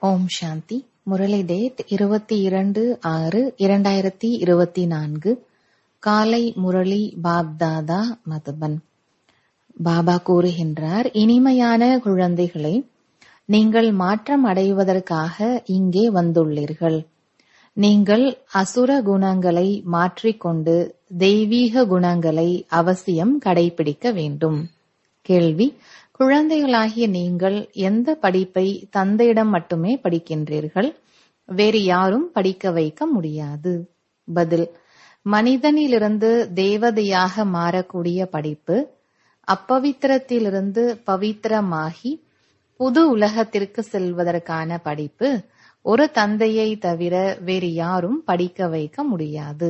ஓம் சாந்தி Murali date இருபத்தி இரண்டு ஆறு இரண்டாயிரத்தி இருபத்தி நான்கு காலை முரளி பாப்தாதா மதுபன் பாபா கூறுகின்றார் இனிமையான குழந்தைகளே நீங்கள் மாற்றம் அடைவதற்காக இங்கே வந்துள்ளீர்கள் நீங்கள் அசுர குணங்களை மாற்றிக்கொண்டு தெய்வீக குணங்களை அவசியம் கடைபிடிக்க வேண்டும் கேள்வி குழந்தைகளாகிய நீங்கள் எந்த படிப்பை தந்தையிடம் மட்டுமே படிக்கின்றீர்கள் வேறு யாரும் படிக்க வைக்க முடியாது பதில் மனிதனிலிருந்து தேவதையாக மாறக்கூடிய படிப்பு அப்பவித்திரத்திலிருந்து பவித்திரமாகி புது உலகத்திற்கு செல்வதற்கான படிப்பு ஒரு தந்தையை தவிர வேறு யாரும் படிக்க வைக்க முடியாது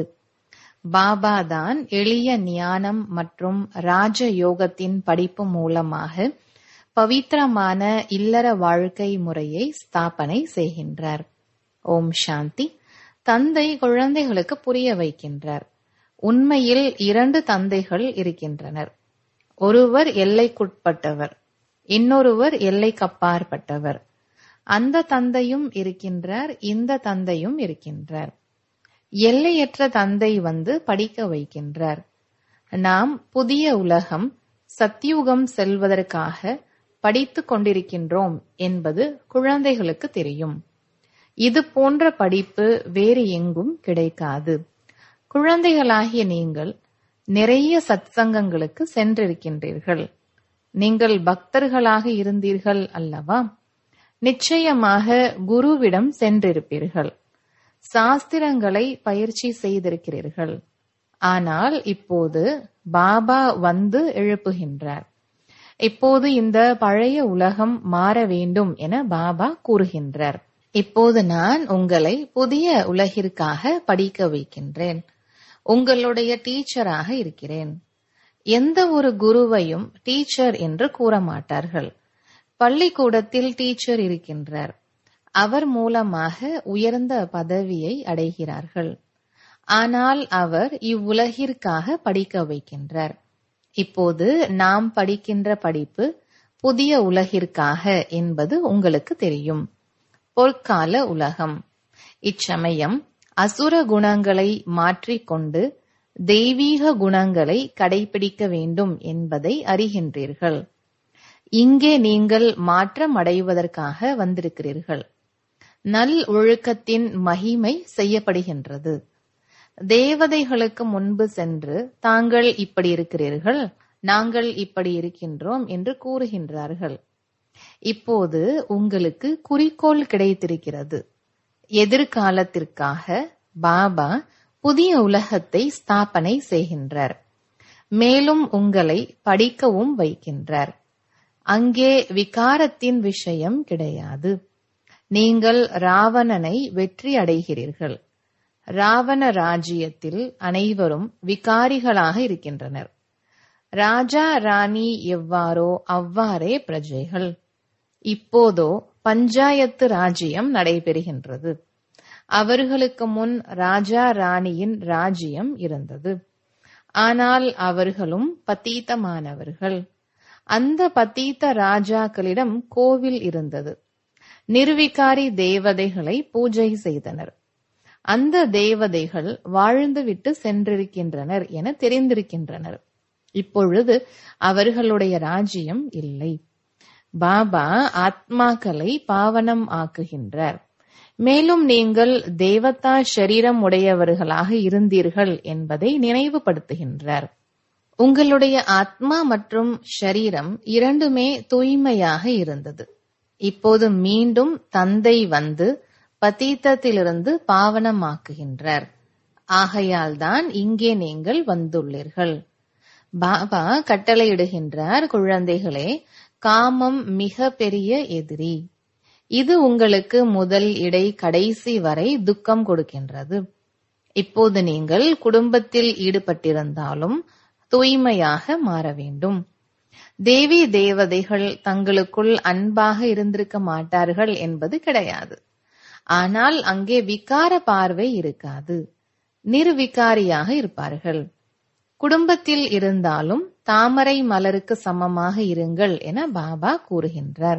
பாபா தான் எளிய ஞானம் மற்றும் ராஜ யோகத்தின் படிப்பு மூலமாக பவித்திரமான இல்லற வாழ்க்கை முறையை ஸ்தாபனை செய்கின்றார் ஓம் சாந்தி தந்தை குழந்தைகளுக்கு புரிய வைக்கின்றார் உண்மையில் இரண்டு தந்தைகள் இருக்கின்றனர் ஒருவர் எல்லைக்குட்பட்டவர் இன்னொருவர் எல்லைக்கப்பாற்பட்டவர் அந்த தந்தையும் இருக்கின்றார் இந்த தந்தையும் இருக்கின்றார் எல்லையற்ற தந்தை வந்து படிக்க வைக்கின்றார் நாம் புதிய உலகம் சத்தியுகம் செல்வதற்காக படித்துக் கொண்டிருக்கின்றோம் என்பது குழந்தைகளுக்கு தெரியும் இது போன்ற படிப்பு வேறு எங்கும் கிடைக்காது குழந்தைகளாகிய நீங்கள் நிறைய சத்சங்கங்களுக்கு சென்றிருக்கின்றீர்கள் நீங்கள் பக்தர்களாக இருந்தீர்கள் அல்லவா நிச்சயமாக குருவிடம் சென்றிருப்பீர்கள் சாஸ்திரங்களை பயிற்சி செய்திருக்கிறீர்கள் ஆனால் இப்போது பாபா வந்து எழுப்புகின்றார் இப்போது இந்த பழைய உலகம் மாற வேண்டும் என பாபா கூறுகின்றார் இப்போது நான் உங்களை புதிய உலகிற்காக படிக்க வைக்கின்றேன் உங்களுடைய டீச்சராக இருக்கிறேன் எந்த ஒரு குருவையும் டீச்சர் என்று கூற மாட்டார்கள் பள்ளிக்கூடத்தில் டீச்சர் இருக்கின்றார் அவர் மூலமாக உயர்ந்த பதவியை அடைகிறார்கள் ஆனால் அவர் இவ்வுலகிற்காக படிக்க வைக்கின்றார் இப்போது நாம் படிக்கின்ற படிப்பு புதிய உலகிற்காக என்பது உங்களுக்கு தெரியும் பொற்கால உலகம் இச்சமயம் அசுர குணங்களை மாற்றிக்கொண்டு தெய்வீக குணங்களை கடைபிடிக்க வேண்டும் என்பதை அறிகின்றீர்கள் இங்கே நீங்கள் மாற்றம் அடைவதற்காக வந்திருக்கிறீர்கள் நல் ஒழுக்கத்தின் மகிமை செய்யப்படுகின்றது தேவதைகளுக்கு முன்பு சென்று தாங்கள் இப்படி இருக்கிறீர்கள் நாங்கள் இப்படி இருக்கின்றோம் என்று கூறுகின்றார்கள் இப்போது உங்களுக்கு குறிக்கோள் கிடைத்திருக்கிறது எதிர்காலத்திற்காக பாபா புதிய உலகத்தை ஸ்தாபனை செய்கின்றார் மேலும் உங்களை படிக்கவும் வைக்கின்றார் அங்கே விகாரத்தின் விஷயம் கிடையாது நீங்கள் ராவணனை வெற்றி அடைகிறீர்கள் ராவண ராஜ்யத்தில் அனைவரும் விகாரிகளாக இருக்கின்றனர் ராஜா ராணி எவ்வாறோ அவ்வாறே பிரஜைகள் இப்போதோ பஞ்சாயத்து ராஜ்யம் நடைபெறுகின்றது அவர்களுக்கு முன் ராஜா ராணியின் ராஜ்யம் இருந்தது ஆனால் அவர்களும் பத்தீத்தமானவர்கள் அந்த பத்தீத்த ராஜாக்களிடம் கோவில் இருந்தது நிர்விகாரி தேவதைகளை பூஜை செய்தனர் அந்த தேவதைகள் வாழ்ந்துவிட்டு சென்றிருக்கின்றனர் என தெரிந்திருக்கின்றனர் இப்பொழுது அவர்களுடைய ராஜ்யம் இல்லை பாபா ஆத்மாக்களை பாவனம் ஆக்குகின்றார் மேலும் நீங்கள் தேவதா ஷரீரம் உடையவர்களாக இருந்தீர்கள் என்பதை நினைவுபடுத்துகின்றார் உங்களுடைய ஆத்மா மற்றும் ஷரீரம் இரண்டுமே தூய்மையாக இருந்தது இப்போது மீண்டும் தந்தை வந்து பதீத்தத்திலிருந்து பாவனமாக்குகின்றார் ஆகையால் தான் இங்கே நீங்கள் வந்துள்ளீர்கள் பாபா கட்டளையிடுகின்றார் குழந்தைகளே காமம் மிக பெரிய எதிரி இது உங்களுக்கு முதல் இடை கடைசி வரை துக்கம் கொடுக்கின்றது இப்போது நீங்கள் குடும்பத்தில் ஈடுபட்டிருந்தாலும் தூய்மையாக மாற வேண்டும் தேவி தேவதைகள் தங்களுக்குள் அன்பாக இருந்திருக்க மாட்டார்கள் என்பது கிடையாது ஆனால் அங்கே விகார பார்வை இருக்காது நிர்விகாரியாக இருப்பார்கள் குடும்பத்தில் இருந்தாலும் தாமரை மலருக்கு சமமாக இருங்கள் என பாபா கூறுகின்றார்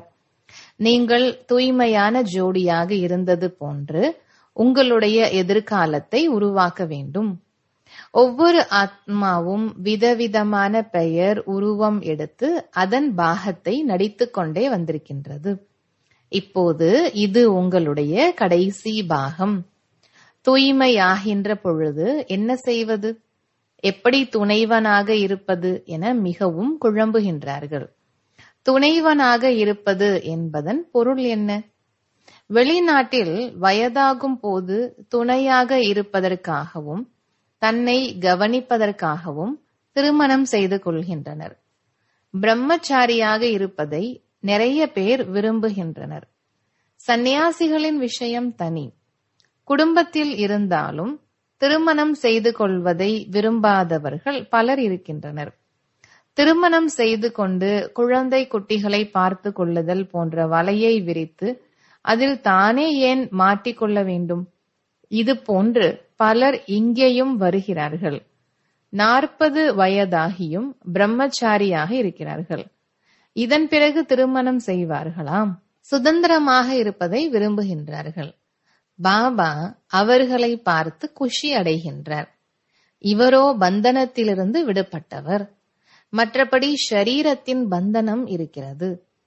நீங்கள் தூய்மையான ஜோடியாக இருந்தது போன்று உங்களுடைய எதிர்காலத்தை உருவாக்க வேண்டும் ஒவ்வொரு ஆத்மாவும் விதவிதமான பெயர் உருவம் எடுத்து அதன் பாகத்தை நடித்துக் கொண்டே வந்திருக்கின்றது இப்போது இது உங்களுடைய கடைசி பாகம் தூய்மையாகின்ற பொழுது என்ன செய்வது எப்படி துணைவனாக இருப்பது என மிகவும் குழம்புகின்றார்கள் துணைவனாக இருப்பது என்பதன் பொருள் என்ன வெளிநாட்டில் வயதாகும் போது துணையாக இருப்பதற்காகவும் தன்னை கவனிப்பதற்காகவும் திருமணம் செய்து கொள்கின்றனர் பிரம்மச்சாரியாக இருப்பதை நிறைய பேர் விரும்புகின்றனர் சந்நியாசிகளின் விஷயம் தனி குடும்பத்தில் இருந்தாலும் திருமணம் செய்து கொள்வதை விரும்பாதவர்கள் பலர் இருக்கின்றனர் திருமணம் செய்து கொண்டு குழந்தை குட்டிகளை பார்த்து கொள்ளுதல் போன்ற வலையை விரித்து அதில் தானே ஏன் மாட்டிக்கொள்ள வேண்டும் இது போன்று பலர் இங்கேயும் வருகிறார்கள் நாற்பது வயதாகியும் பிரம்மச்சாரியாக இருக்கிறார்கள் இதன் பிறகு திருமணம் செய்வார்களாம் சுதந்திரமாக இருப்பதை விரும்புகின்றார்கள் பாபா அவர்களை பார்த்து குஷி அடைகின்றார் இவரோ பந்தனத்திலிருந்து விடுபட்டவர் மற்றபடி ஷரீரத்தின் பந்தனம் இருக்கிறது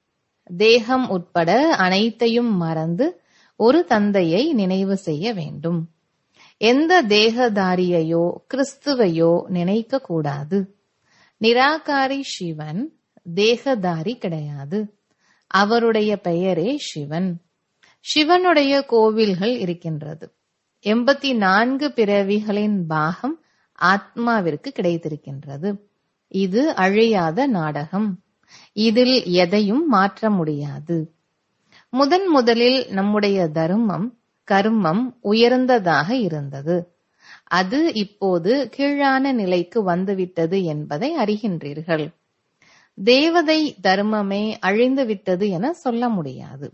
தேகம் உட்பட அனைத்தையும் மறந்து ஒரு தந்தையை நினைவு செய்ய வேண்டும் எந்த தேகதாரியையோ கிறிஸ்துவையோ நினைக்க கூடாது நிராகாரி சிவன் தேகதாரி கிடையாது அவருடைய பெயரே சிவன் சிவனுடைய கோவில்கள் இருக்கின்றது எண்பத்தி நான்கு பிறவிகளின் பாகம் ஆத்மாவிற்கு கிடைத்திருக்கின்றது இது அழியாத நாடகம் இதில் எதையும் மாற்ற முடியாது முதன் முதலில் நம்முடைய தர்மம் கர்மம் உயர்ந்ததாக இருந்தது அது இப்போது கீழான நிலைக்கு வந்துவிட்டது என்பதை அறிகின்றீர்கள் தேவதை தர்மமே அழிந்துவிட்டது என சொல்ல முடியாது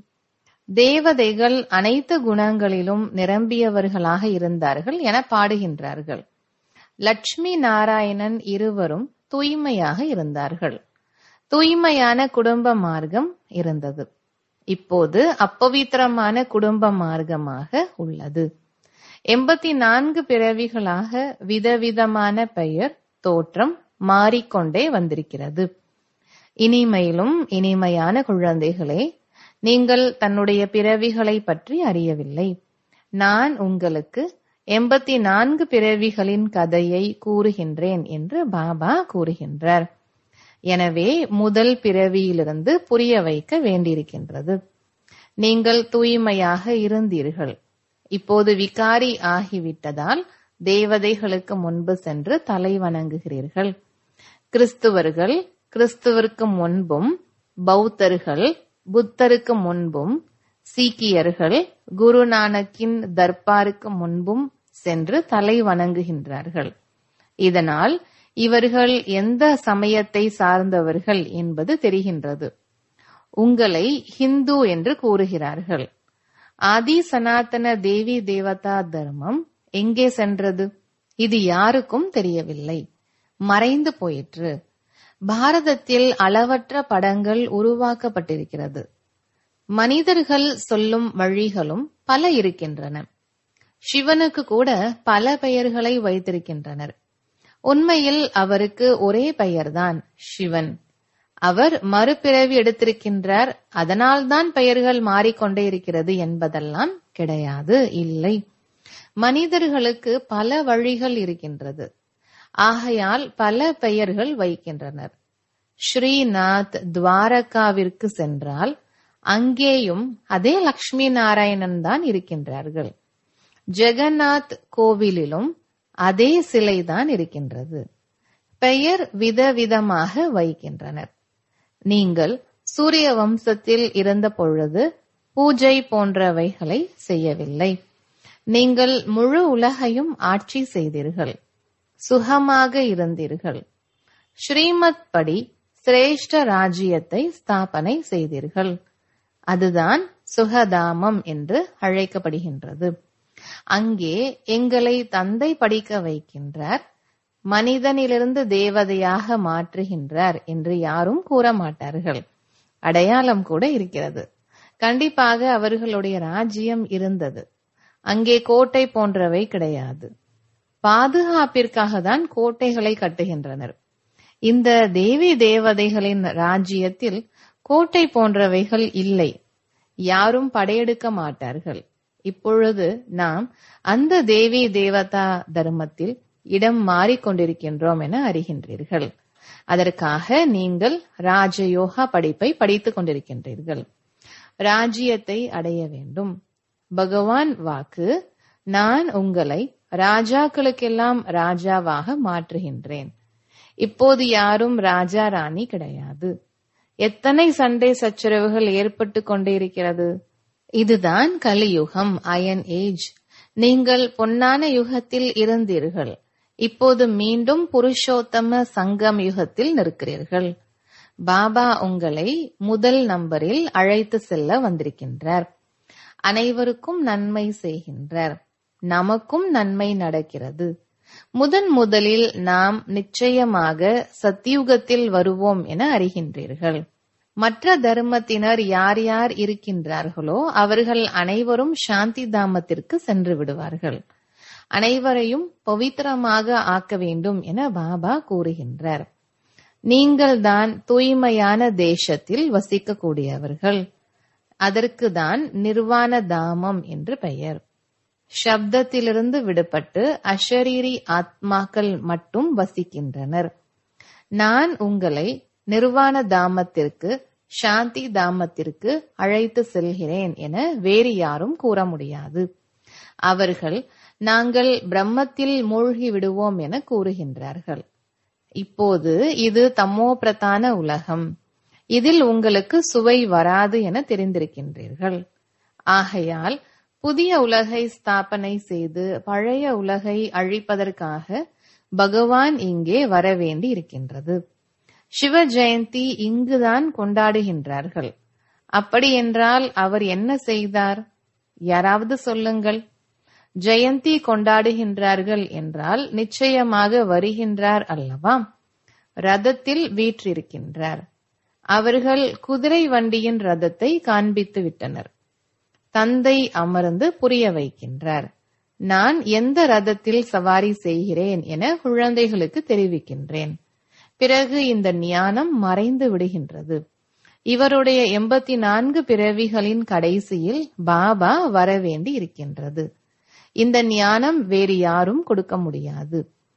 தேவதைகள் அனைத்து குணங்களிலும் நிரம்பியவர்களாக இருந்தார்கள் என பாடுகின்றார்கள் லட்சுமி நாராயணன் இருவரும் தூய்மையாக இருந்தார்கள் தூய்மையான குடும்ப மார்க்கம் இருந்தது இப்போது அப்பவித்திரமான குடும்ப மார்க்கமாக உள்ளது எண்பத்தி நான்கு பிறவிகளாக விதவிதமான பெயர் தோற்றம் மாறிக்கொண்டே வந்திருக்கிறது இனிமையிலும் இனிமையான குழந்தைகளே நீங்கள் தன்னுடைய பிறவிகளை பற்றி அறியவில்லை நான் உங்களுக்கு எண்பத்தி நான்கு பிறவிகளின் கதையை கூறுகின்றேன் என்று பாபா கூறுகின்றார் எனவே முதல் பிறவியிலிருந்து புரிய வைக்க வேண்டியிருக்கின்றது நீங்கள் தூய்மையாக இருந்தீர்கள் இப்போது விகாரி ஆகிவிட்டதால் தேவதைகளுக்கு முன்பு சென்று தலை வணங்குகிறீர்கள் கிறிஸ்துவர்கள் கிறிஸ்துவருக்கு முன்பும் பௌத்தர்கள் புத்தருக்கு முன்பும் சீக்கியர்கள் குருநானக்கின் தர்பாருக்கு முன்பும் சென்று தலை வணங்குகின்றார்கள் இதனால் இவர்கள் எந்த சமயத்தை சார்ந்தவர்கள் என்பது தெரிகின்றது உங்களை ஹிந்து என்று கூறுகிறார்கள் ஆதி சனாதன தேவி தேவதா தர்மம் எங்கே சென்றது இது யாருக்கும் தெரியவில்லை மறைந்து போயிற்று பாரதத்தில் அளவற்ற படங்கள் உருவாக்கப்பட்டிருக்கிறது மனிதர்கள் சொல்லும் வழிகளும் பல இருக்கின்றன சிவனுக்கு கூட பல பெயர்களை வைத்திருக்கின்றனர் உண்மையில் அவருக்கு ஒரே பெயர்தான் சிவன் அவர் மறுபிறவி எடுத்திருக்கின்றார் அதனால்தான் பெயர்கள் மாறிக்கொண்டே இருக்கிறது என்பதெல்லாம் கிடையாது இல்லை மனிதர்களுக்கு பல வழிகள் இருக்கின்றது ஆகையால் பல பெயர்கள் வைக்கின்றனர் ஸ்ரீநாத் துவாரகாவிற்கு சென்றால் அங்கேயும் அதே லக்ஷ்மி நாராயணன் தான் இருக்கின்றார்கள் ஜெகநாத் கோவிலிலும் அதே சிலைதான் இருக்கின்றது பெயர் விதவிதமாக வைக்கின்றனர் நீங்கள் சூரிய வம்சத்தில் இருந்த பொழுது பூஜை போன்றவைகளை செய்யவில்லை நீங்கள் முழு உலகையும் ஆட்சி செய்தீர்கள் சுகமாக இருந்தீர்கள் ஸ்ரீமத் படி சிரேஷ்ட ராஜ்யத்தை ஸ்தாபனை செய்தீர்கள் அதுதான் சுகதாமம் என்று அழைக்கப்படுகின்றது அங்கே எங்களை தந்தை படிக்க வைக்கின்றார் மனிதனிலிருந்து தேவதையாக மாற்றுகின்றார் என்று யாரும் கூற மாட்டார்கள் அடையாளம் கூட இருக்கிறது கண்டிப்பாக அவர்களுடைய ராஜ்யம் இருந்தது அங்கே கோட்டை போன்றவை கிடையாது பாதுகாப்பிற்காக தான் கோட்டைகளை கட்டுகின்றனர் இந்த தேவி தேவதைகளின் ராஜ்யத்தில் கோட்டை போன்றவைகள் இல்லை யாரும் படையெடுக்க மாட்டார்கள் இப்பொழுது நாம் அந்த தேவி தேவதா தர்மத்தில் இடம் மாறிக்கொண்டிருக்கின்றோம் என அறிகின்றீர்கள் அதற்காக நீங்கள் ராஜயோகா படிப்பை படித்துக் கொண்டிருக்கின்றீர்கள் ராஜ்யத்தை அடைய வேண்டும் பகவான் வாக்கு நான் உங்களை ராஜாக்களுக்கெல்லாம் ராஜாவாக மாற்றுகின்றேன் இப்போது யாரும் ராஜா ராணி கிடையாது எத்தனை சண்டை சச்சரவுகள் ஏற்பட்டு கொண்டே இருக்கிறது இதுதான் கலியுகம் அயன் ஏஜ் நீங்கள் பொன்னான யுகத்தில் இருந்தீர்கள் இப்போது மீண்டும் புருஷோத்தம சங்கம் யுகத்தில் நிற்கிறீர்கள் பாபா உங்களை முதல் நம்பரில் அழைத்து செல்ல வந்திருக்கின்றார் அனைவருக்கும் நன்மை செய்கின்றார் நமக்கும் நன்மை நடக்கிறது முதன் முதலில் நாம் நிச்சயமாக சத்தியுகத்தில் வருவோம் என அறிகின்றீர்கள் மற்ற தர்மத்தினர் யார் யார் இருக்கின்றார்களோ அவர்கள் அனைவரும் சாந்தி தாமத்திற்கு சென்று விடுவார்கள் அனைவரையும் பவித்திரமாக ஆக்க வேண்டும் என பாபா கூறுகின்றார் நீங்கள் தான் தூய்மையான தேசத்தில் வசிக்கக்கூடியவர்கள் அதற்கு தான் நிர்வாண தாமம் என்று பெயர் சப்தத்திலிருந்து விடுபட்டு அஷரீரி ஆத்மாக்கள் மட்டும் வசிக்கின்றனர் நான் உங்களை நிர்வாண தாமத்திற்கு சாந்தி தாமத்திற்கு அழைத்து செல்கிறேன் என வேறு யாரும் கூற முடியாது அவர்கள் நாங்கள் பிரம்மத்தில் மூழ்கி விடுவோம் என கூறுகின்றார்கள் இப்போது இது தமோ பிரதான உலகம் இதில் உங்களுக்கு சுவை வராது என தெரிந்திருக்கின்றீர்கள் ஆகையால் புதிய உலகை ஸ்தாபனை செய்து பழைய உலகை அழிப்பதற்காக பகவான் இங்கே வரவேண்டி இருக்கின்றது சிவ ஜெயந்தி இங்குதான் கொண்டாடுகின்றார்கள் அப்படி என்றால் அவர் என்ன செய்தார் யாராவது சொல்லுங்கள் ஜெயந்தி கொண்டாடுகின்றார்கள் என்றால் நிச்சயமாக வருகின்றார் அல்லவா ரதத்தில் வீற்றிருக்கின்றார் அவர்கள் குதிரை வண்டியின் ரதத்தை காண்பித்து விட்டனர் தந்தை அமர்ந்து புரிய வைக்கின்றார் நான் எந்த ரதத்தில் சவாரி செய்கிறேன் என குழந்தைகளுக்கு தெரிவிக்கின்றேன் பிறகு இந்த ஞானம் மறைந்து விடுகின்றது இவருடைய எண்பத்தி நான்கு பிறவிகளின் கடைசியில் பாபா வரவேண்டி இருக்கின்றது இந்த ஞானம் வேறு யாரும் கொடுக்க முடியாது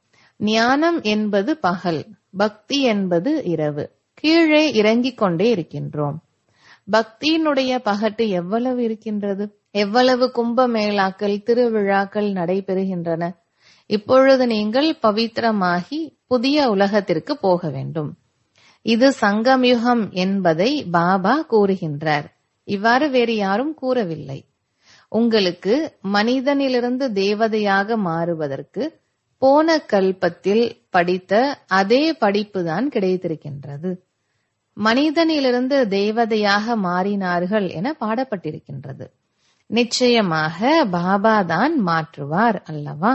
ஞானம் என்பது பகல் பக்தி என்பது இரவு கீழே இறங்கிக் கொண்டே இருக்கின்றோம் பக்தியினுடைய பகட்டு எவ்வளவு இருக்கின்றது எவ்வளவு கும்ப மேளாக்கள் திருவிழாக்கள் நடைபெறுகின்றன இப்பொழுது நீங்கள் பவித்திரமாகி புதிய உலகத்திற்கு போக வேண்டும் இது சங்கம்யுகம் என்பதை பாபா கூறுகின்றார் இவ்வாறு வேறு யாரும் கூறவில்லை உங்களுக்கு மனிதனிலிருந்து தேவதையாக மாறுவதற்கு போன கல்பத்தில் படித்த அதே படிப்புதான் கிடைத்திருக்கின்றது மனிதனிலிருந்து தேவதையாக மாறினார்கள் என பாடப்பட்டிருக்கின்றது நிச்சயமாக பாபா தான் மாற்றுவார் அல்லவா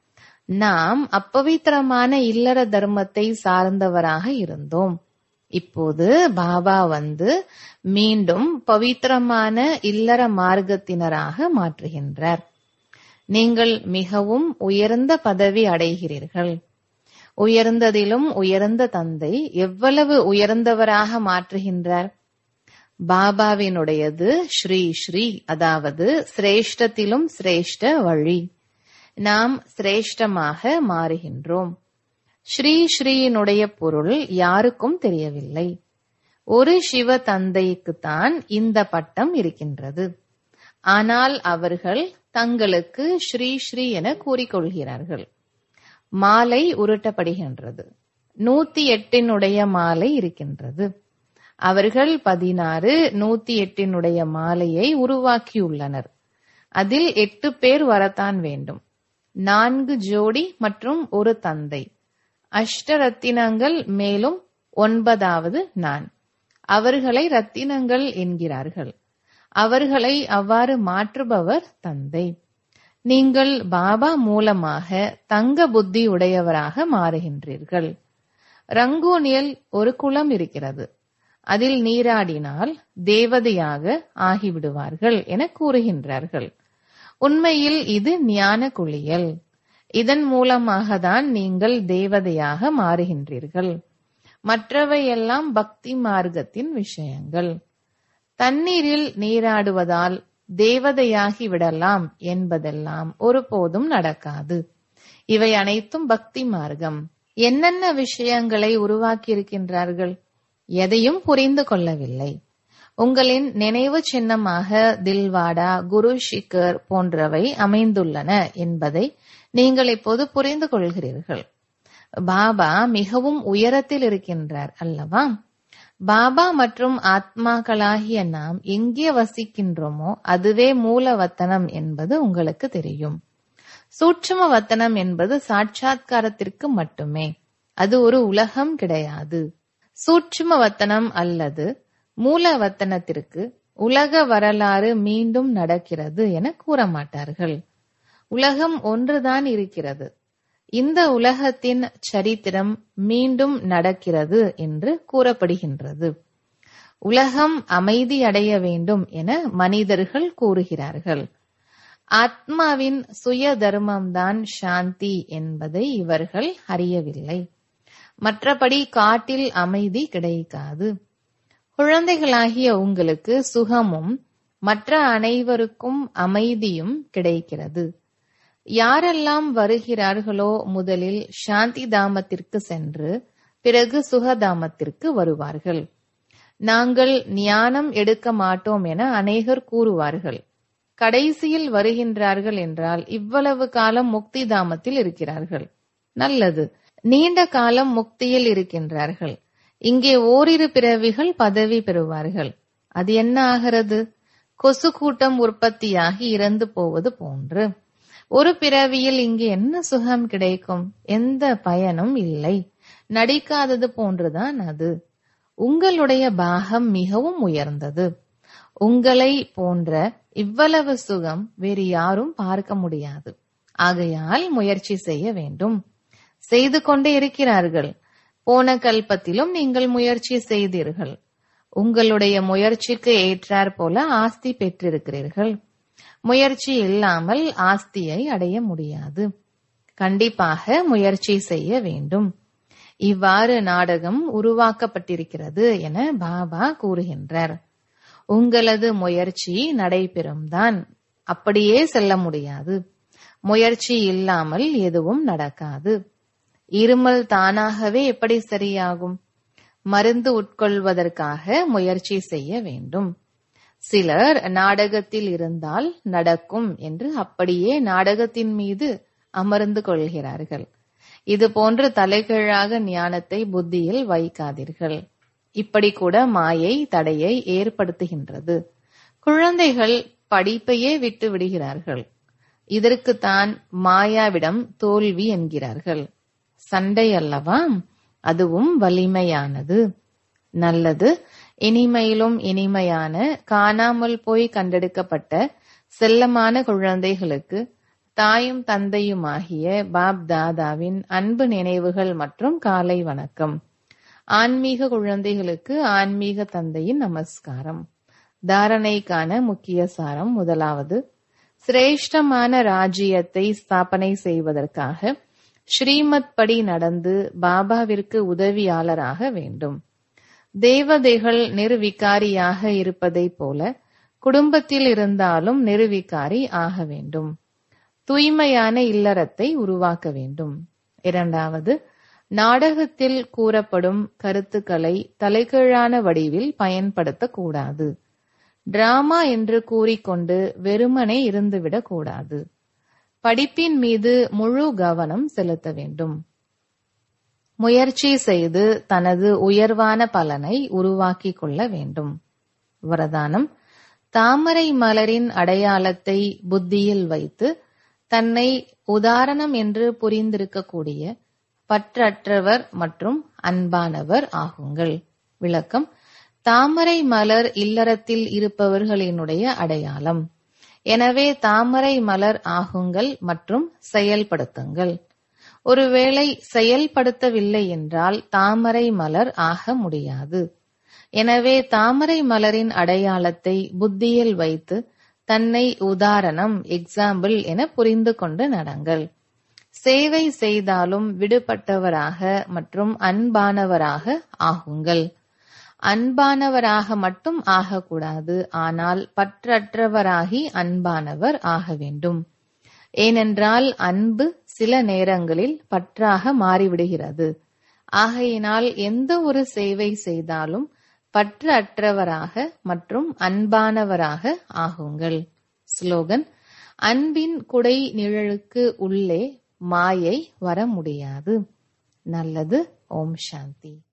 நாம் அப்பவித்திரமான இல்லற தர்மத்தை சார்ந்தவராக இருந்தோம் இப்போது பாபா வந்து மீண்டும் பவித்திரமான இல்லற மார்க்கத்தினராக மாற்றுகின்றார் நீங்கள் மிகவும் உயர்ந்த பதவி அடைகிறீர்கள் உயர்ந்ததிலும் உயர்ந்த தந்தை எவ்வளவு உயர்ந்தவராக மாற்றுகின்றார் பாபாவினுடையது ஸ்ரீ ஸ்ரீ அதாவது சிரேஷ்டத்திலும் சிரேஷ்ட வழி நாம் சிரேஷ்டமாக மாறுகின்றோம் ஸ்ரீ ஸ்ரீயினுடைய பொருள் யாருக்கும் தெரியவில்லை ஒரு சிவ தந்தைக்குத்தான் இந்த பட்டம் இருக்கின்றது ஆனால் அவர்கள் தங்களுக்கு ஸ்ரீ ஸ்ரீ என கூறிக்கொள்கிறார்கள் மாலை உருட்டப்படுகின்றது நூத்தி எட்டினுடைய மாலை இருக்கின்றது அவர்கள் பதினாறு நூத்தி எட்டினுடைய மாலையை உருவாக்கியுள்ளனர் அதில் எட்டு பேர் வரத்தான் வேண்டும் நான்கு ஜோடி மற்றும் ஒரு தந்தை அஷ்ட ரத்தினங்கள் மேலும் ஒன்பதாவது நான் அவர்களை ரத்தினங்கள் என்கிறார்கள் அவர்களை அவ்வாறு மாற்றுபவர் தந்தை நீங்கள் பாபா மூலமாக தங்க புத்தி உடையவராக மாறுகின்றீர்கள் ரங்கூனில் ஒரு குளம் இருக்கிறது அதில் நீராடினால் தேவதையாக ஆகிவிடுவார்கள் என கூறுகின்றார்கள் உண்மையில் இது ஞான குளியல் இதன் மூலமாக தான் நீங்கள் தேவதையாக மாறுகின்றீர்கள் மற்றவையெல்லாம் பக்தி மார்க்கத்தின் விஷயங்கள் தண்ணீரில் நீராடுவதால் தேவதையாகி விடலாம் என்பதெல்லாம் ஒருபோதும் நடக்காது இவை அனைத்தும் பக்தி மார்க்கம் என்னென்ன விஷயங்களை உருவாக்கியிருக்கின்றார்கள் எதையும் புரிந்து கொள்ளவில்லை உங்களின் நினைவு சின்னமாக தில்வாடா குரு ஷிகர் போன்றவை அமைந்துள்ளன என்பதை நீங்கள் இப்போது புரிந்து கொள்கிறீர்கள் பாபா மிகவும் உயரத்தில் இருக்கின்றார் அல்லவா பாபா மற்றும் ஆத்மாக்களாகிய நாம் எங்கே வசிக்கின்றோமோ அதுவே மூலவத்தனம் என்பது உங்களுக்கு தெரியும் சூட்சும வத்தனம் என்பது சாட்சாத்காரத்திற்கு மட்டுமே அது ஒரு உலகம் கிடையாது சூட்சும வத்தனம் அல்லது மூலவத்தனத்திற்கு உலக வரலாறு மீண்டும் நடக்கிறது என கூற மாட்டார்கள் உலகம் ஒன்றுதான் இருக்கிறது இந்த உலகத்தின் சரித்திரம் மீண்டும் நடக்கிறது என்று கூறப்படுகின்றது உலகம் அமைதி அடைய வேண்டும் என மனிதர்கள் கூறுகிறார்கள் ஆத்மாவின் சுய தர்மம்தான் சாந்தி என்பதை இவர்கள் அறியவில்லை மற்றபடி காட்டில் அமைதி கிடைக்காது குழந்தைகளாகிய உங்களுக்கு சுகமும் மற்ற அனைவருக்கும் அமைதியும் கிடைக்கிறது யாரெல்லாம் வருகிறார்களோ முதலில் சாந்தி தாமத்திற்கு சென்று பிறகு சுகதாமத்திற்கு வருவார்கள் நாங்கள் ஞானம் எடுக்க மாட்டோம் என அநேகர் கூறுவார்கள் கடைசியில் வருகின்றார்கள் என்றால் இவ்வளவு காலம் முக்தி தாமத்தில் இருக்கிறார்கள் நல்லது நீண்ட காலம் முக்தியில் இருக்கின்றார்கள் இங்கே ஓரிரு பிறவிகள் பதவி பெறுவார்கள் அது என்ன ஆகிறது கொசு கூட்டம் உற்பத்தியாகி இறந்து போவது போன்று ஒரு பிறவியில் இங்கு என்ன சுகம் கிடைக்கும் எந்த பயனும் இல்லை நடிக்காதது போன்றுதான் அது உங்களுடைய பாகம் மிகவும் உயர்ந்தது உங்களை போன்ற இவ்வளவு சுகம் வேறு யாரும் பார்க்க முடியாது ஆகையால் முயற்சி செய்ய வேண்டும் செய்து கொண்டே இருக்கிறார்கள் போன கல்பத்திலும் நீங்கள் முயற்சி செய்தீர்கள் உங்களுடைய முயற்சிக்கு ஏற்றாற் போல ஆஸ்தி பெற்றிருக்கிறீர்கள் முயற்சி இல்லாமல் ஆஸ்தியை அடைய முடியாது கண்டிப்பாக முயற்சி செய்ய வேண்டும் இவ்வாறு நாடகம் உருவாக்கப்பட்டிருக்கிறது என பாபா கூறுகின்றார் உங்களது முயற்சி நடைபெறும் தான் அப்படியே செல்ல முடியாது முயற்சி இல்லாமல் எதுவும் நடக்காது இருமல் தானாகவே எப்படி சரியாகும் மருந்து உட்கொள்வதற்காக முயற்சி செய்ய வேண்டும் சிலர் நாடகத்தில் இருந்தால் நடக்கும் என்று அப்படியே நாடகத்தின் மீது அமர்ந்து கொள்கிறார்கள் இது போன்று தலைகீழாக ஞானத்தை புத்தியில் வைக்காதீர்கள் இப்படி கூட மாயை தடையை ஏற்படுத்துகின்றது குழந்தைகள் படிப்பையே விட்டு விடுகிறார்கள் இதற்குத்தான் மாயாவிடம் தோல்வி என்கிறார்கள் சண்டை அல்லவா அதுவும் வலிமையானது நல்லது இனிமையிலும் இனிமையான காணாமல் போய் கண்டெடுக்கப்பட்ட செல்லமான குழந்தைகளுக்கு தாயும் தந்தையுமாகிய பாப் தாதாவின் அன்பு நினைவுகள் மற்றும் காலை வணக்கம் ஆன்மீக குழந்தைகளுக்கு ஆன்மீக தந்தையின் நமஸ்காரம் தாரணைக்கான முக்கிய சாரம் முதலாவது சிரேஷ்டமான ராஜ்யத்தை ஸ்தாபனை செய்வதற்காக ஸ்ரீமத் படி நடந்து பாபாவிற்கு உதவியாளராக வேண்டும் தேவதைகள் நிர்விகாரியாக இருப்பதைப் போல குடும்பத்தில் இருந்தாலும் நிர்விகாரி ஆக வேண்டும் தூய்மையான இல்லறத்தை உருவாக்க வேண்டும் இரண்டாவது நாடகத்தில் கூறப்படும் கருத்துக்களை தலைகீழான வடிவில் பயன்படுத்தக்கூடாது டிராமா என்று கூறிக்கொண்டு வெறுமனே இருந்துவிடக் கூடாது படிப்பின் மீது முழு கவனம் செலுத்த வேண்டும் முயற்சி செய்து தனது உயர்வான பலனை உருவாக்கிக் கொள்ள வேண்டும் வரதானம் தாமரை மலரின் அடையாளத்தை புத்தியில் வைத்து தன்னை உதாரணம் என்று புரிந்திருக்கக்கூடிய பற்றற்றவர் மற்றும் அன்பானவர் ஆகுங்கள் விளக்கம் தாமரை மலர் இல்லறத்தில் இருப்பவர்களினுடைய அடையாளம் எனவே தாமரை மலர் ஆகுங்கள் மற்றும் செயல்படுத்துங்கள் ஒருவேளை செயல்படுத்தவில்லை என்றால் தாமரை மலர் ஆக முடியாது எனவே தாமரை மலரின் அடையாளத்தை புத்தியில் வைத்து தன்னை உதாரணம் எக்ஸாம்பிள் என புரிந்து கொண்டு நடங்கள் சேவை செய்தாலும் விடுபட்டவராக மற்றும் அன்பானவராக ஆகுங்கள் அன்பானவராக மட்டும் ஆகக்கூடாது ஆனால் பற்றற்றவராகி அன்பானவர் ஆக வேண்டும் ஏனென்றால் அன்பு சில நேரங்களில் பற்றாக மாறிவிடுகிறது ஆகையினால் எந்த ஒரு சேவை செய்தாலும் பற்று அற்றவராக மற்றும் அன்பானவராக ஆகுங்கள் ஸ்லோகன் அன்பின் குடை நிழலுக்கு உள்ளே மாயை வர முடியாது நல்லது ஓம் சாந்தி